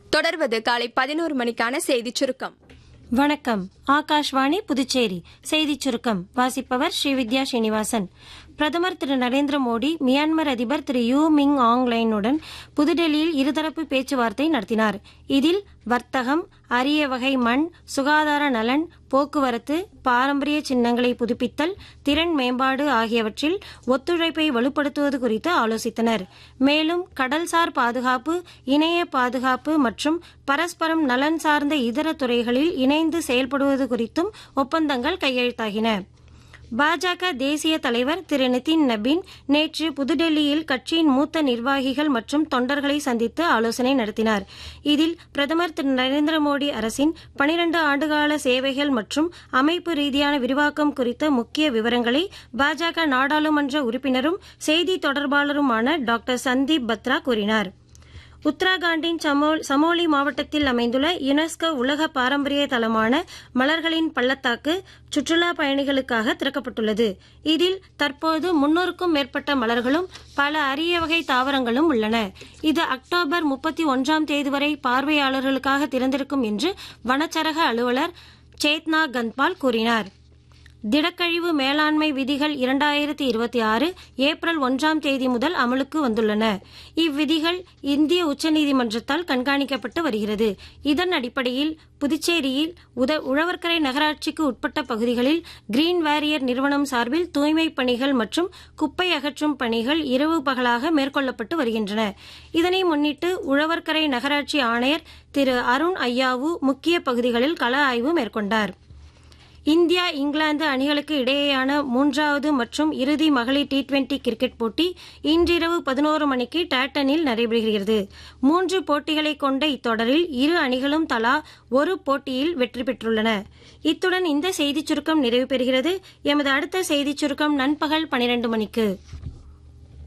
தொடர்வது காலை பதினோரு மணிக்கான செய்திச் சுருக்கம் வணக்கம் ஆகாஷ்வாணி புதுச்சேரி செய்திச் சுருக்கம் வாசிப்பவர் ஸ்ரீவித்யா ஸ்ரீனிவாசன் பிரதமர் திரு நரேந்திர மோடி மியான்மர் அதிபர் திரு யூ மிங் ஆங் லைனுடன் புதுடெல்லியில் இருதரப்பு பேச்சுவார்த்தை நடத்தினார் இதில் வர்த்தகம் அரிய வகை மண் சுகாதார நலன் போக்குவரத்து பாரம்பரிய சின்னங்களை புதுப்பித்தல் திறன் மேம்பாடு ஆகியவற்றில் ஒத்துழைப்பை வலுப்படுத்துவது குறித்து ஆலோசித்தனர் மேலும் கடல்சார் பாதுகாப்பு இணைய பாதுகாப்பு மற்றும் பரஸ்பரம் நலன் சார்ந்த இதர துறைகளில் இணைந்து செயல்படுவது குறித்தும் ஒப்பந்தங்கள் கையெழுத்தாகின பாஜக தேசிய தலைவர் திரு நிதின் நபீன் நேற்று புதுடெல்லியில் கட்சியின் மூத்த நிர்வாகிகள் மற்றும் தொண்டர்களை சந்தித்து ஆலோசனை நடத்தினார் இதில் பிரதமர் திரு நரேந்திர மோடி அரசின் பனிரண்டு ஆண்டுகால சேவைகள் மற்றும் அமைப்பு ரீதியான விரிவாக்கம் குறித்த முக்கிய விவரங்களை பாஜக நாடாளுமன்ற உறுப்பினரும் செய்தி தொடர்பாளருமான டாக்டர் சந்தீப் பத்ரா கூறினார் உத்தராகண்டின் சமோ- சமோலி மாவட்டத்தில் அமைந்துள்ள யுனெஸ்கோ உலக பாரம்பரிய தலமான மலர்களின் பள்ளத்தாக்கு சுற்றுலா பயணிகளுக்காக திறக்கப்பட்டுள்ளது இதில் தற்போது முன்னூறுக்கும் மேற்பட்ட மலர்களும் பல அரிய வகை தாவரங்களும் உள்ளன இது அக்டோபர் முப்பத்தி ஒன்றாம் தேதி வரை பார்வையாளர்களுக்காக திறந்திருக்கும் என்று வனச்சரக அலுவலர் சேத்னா கந்த்பால் கூறினார் திடக்கழிவு மேலாண்மை விதிகள் இரண்டாயிரத்தி இருபத்தி ஆறு ஏப்ரல் ஒன்றாம் தேதி முதல் அமலுக்கு வந்துள்ளன இவ்விதிகள் இந்திய உச்சநீதிமன்றத்தால் கண்காணிக்கப்பட்டு வருகிறது இதன் அடிப்படையில் புதுச்சேரியில் உத உழவர்கரை நகராட்சிக்கு உட்பட்ட பகுதிகளில் கிரீன் வாரியர் நிறுவனம் சார்பில் தூய்மைப் பணிகள் மற்றும் குப்பை அகற்றும் பணிகள் இரவு பகலாக மேற்கொள்ளப்பட்டு வருகின்றன இதனை முன்னிட்டு உழவர்கரை நகராட்சி ஆணையர் திரு அருண் ஐயாவு முக்கிய பகுதிகளில் கள ஆய்வு மேற்கொண்டார் இந்தியா இங்கிலாந்து அணிகளுக்கு இடையேயான மூன்றாவது மற்றும் இறுதி மகளிர் டி டுவெண்டி கிரிக்கெட் போட்டி இன்றிரவு பதினோரு மணிக்கு டாட்டனில் நடைபெறுகிறது மூன்று போட்டிகளை கொண்ட இத்தொடரில் இரு அணிகளும் தலா ஒரு போட்டியில் வெற்றி பெற்றுள்ளன இத்துடன் இந்த செய்திச் சுருக்கம் நிறைவு பெறுகிறது எமது அடுத்த செய்திச் சுருக்கம் நண்பகல் பனிரெண்டு மணிக்கு